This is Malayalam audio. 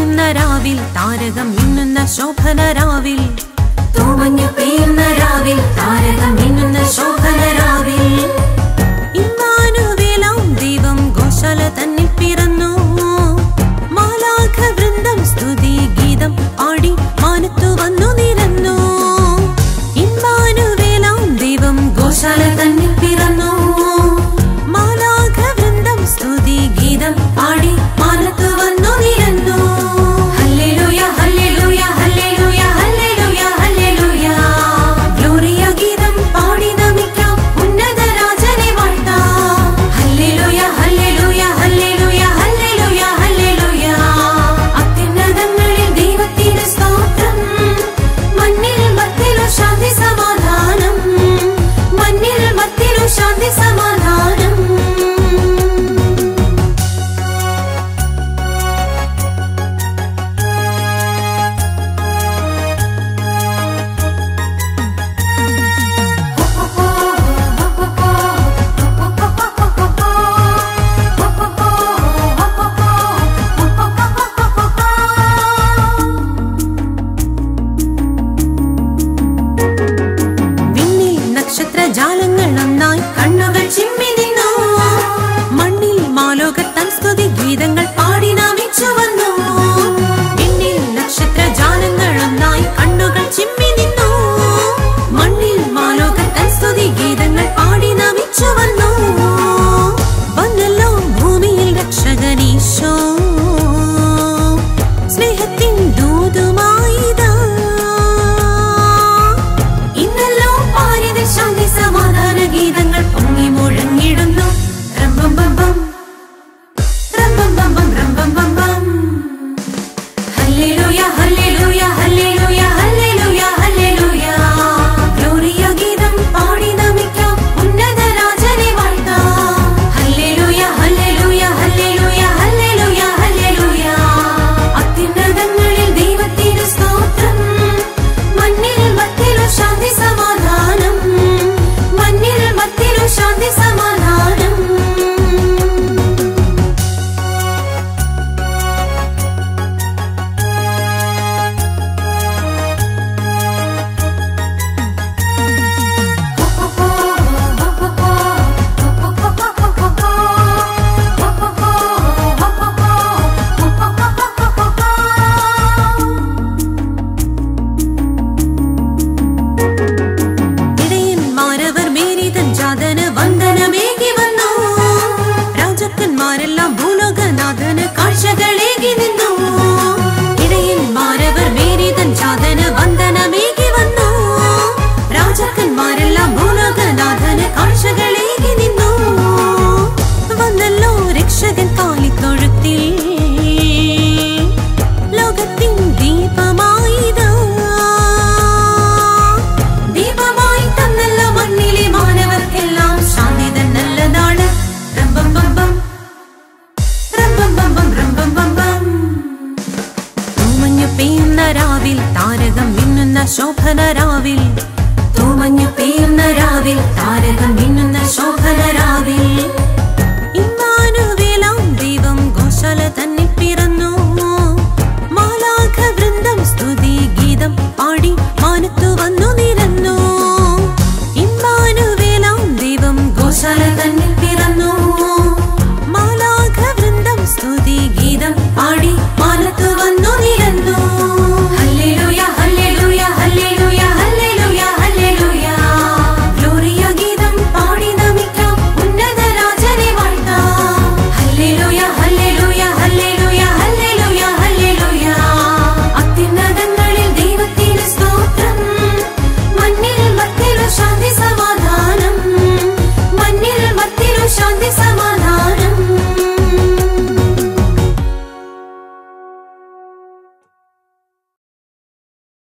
പെയ്യുന്ന രാവിൽ താരകം മിന്നുന്ന ശോഭന രാവിൽ തൂമഞ്ഞു പെയ്യുന്ന രാവിൽ താരകം മിന്നുന്ന ശോഭന രാവിൽ ഇമ്മാനുവേലാം ദൈവം ഗോശാല തന്നിൽ പിറന്നു മാലാഖ വൃന്ദം സ്തുതി ഗീതം പാടി മാനത്തു വന്നു നിരന്നു ഇമ്മാനുവേലാം ദൈവം ഗോശാല തന്നിൽ പിറന്നു മാലാഖ വൃന്ദം സ്തുതി ഗീതം പാടി മാനത്തു വന്നു നിരന്നു hallelujah hallelujah hallelujah hallelujah hallelujah gloria ഗീതം പാടി നമിക്കാം ഉന്നത രാജനെ വാഴ്ത്താം hallelujah hallelujah hallelujah hallelujah hallelujah അത്യുന്നതങ്ങളിൽ ദൈവത്തിന് സ്തോത്രം മണ്ണിൽ മത്തിലു ശാന്തി സമാധാനം മണ്ണിൽ മത്തിലു ശാന്തി സമാധാനം വിണ്ണിൽ നക്ഷത്രജാലങ്ങൾ ഒന്നായി കണ്ണുകൾ ചിമ്മി നിന്നു മണ്ണിൽ മാലോകത്താൻ സ്തുതി ഗീതങ്ങൾ പാടി നാമിച്ചു വന്നു വിണ്ണിൽ നക്ഷത്രജാലങ്ങൾ ഒന്നായി കണ്ണുകൾ ചിമ്മി നിന്നു മണ്ണിൽ മാലോകത്താൻ സ്തുതി ഗീതങ്ങൾ പാടി നാമിച്ചു വന്നു വന്നല്ലോ ഭൂമിയിൽ രക്ഷകനീശോ സ്നേഹത്തിൻ ദൂതുമായിതാ ഇന്നല്ലോ പാരിത ശാന്തി സമാധാന ഗീതങ്ങൾ പൊങ്ങി മുഴങ്ങിടുന്നു റംബം ബം ബം റംബം ബം ബം റംബം ബം ബം hallelujah hallelujah hallelujah hallelujah hallelujah gloria ഗീതം പാടി നമിക്കാം ഉന്നത രാജനെ വാഴ്ത്താം hallelujah hallelujah hallelujah hallelujah hallelujah അത്യുന്നതങ്ങളിൽ ദൈവത്തിന് സ്തോത്രം മണ്ണിൽ മത്തിലു ശാന്തി സമാധാനം മണ്ണിൽ മത്തിലു ശാന്തി സമാധാനം ഇടയന്മാരവർ മേരിതൻ ജാതന് വന്ദനമേകി വന്നു രാജാക്കന്മാരെല്ലാം ഭൂലോകനാഥന് കാഴ്ചകളേകി നിന്നു ഇടയന്മാരവർ മേരിതൻ ജാതന് വന്ദനമേകി വന്നു രാജാക്കന്മാരെല്ലാം ഭൂലോകനാഥന് കാഴ്ചകളേകി നിന്നു വന്നല്ലോ രക്ഷകൻ കാലിത്തൊഴുത്തിൽ ലോകത്തിൻ ദീപമായിതാ ദീപമായി തന്നല്ല മണ്ണിലെ മാനവർക്കെല്ലാം ശാന്തി തന്നല്ല നാട് റംബം ബം ബം റംബം ബം ബം റംബം ബം ബം തൂമഞ്ഞു പെയ്യുന്ന രാവിൽ താരകം മിന്നുന്ന ശോഭന രാവിൽ തൂമഞ്ഞു പെയ്യുന്ന രാവിൽ താരകം മിന്നുന്ന ശോഭന രാവിൽ